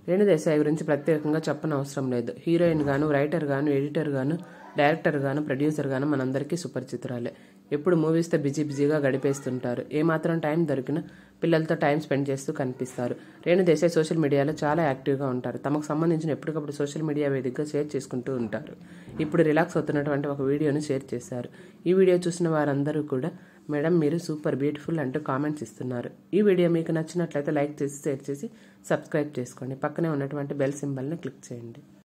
రేణు దేశాయ్ గురించి ప్రత్యేకంగా చెప్పనవసరం లేదు హీరోయిన్ గాను రైటర్ గాను ఎడిటర్ గాను డైరెక్టర్ గాను ప్రొడ్యూసర్ గాను మనందరికీ సుపరిచితురాలే ఎప్పుడు మూవీస్తో బిజీ బిజీగా గడిపేస్తుంటారు ఏమాత్రం టైం దొరికినా పిల్లలతో టైం స్పెండ్ చేస్తూ కనిపిస్తారు రేణు దేశాయ్ సోషల్ మీడియాలో చాలా యాక్టివ్గా ఉంటారు తమకు సంబంధించిన ఎప్పటికప్పుడు సోషల్ మీడియా వేదికగా షేర్ చేసుకుంటూ ఉంటారు ఇప్పుడు రిలాక్స్ అవుతున్నటువంటి ఒక వీడియోని షేర్ చేశారు ఈ వీడియో చూసిన వారందరూ కూడా మేడం మీరు సూపర్ బ్యూటిఫుల్ అంటూ కామెంట్స్ ఇస్తున్నారు ఈ వీడియో మీకు నచ్చినట్లయితే లైక్ చేసి షేర్ చేసి సబ్స్క్రైబ్ చేసుకోండి పక్కనే ఉన్నటువంటి బెల్ సింబల్ని క్లిక్ చేయండి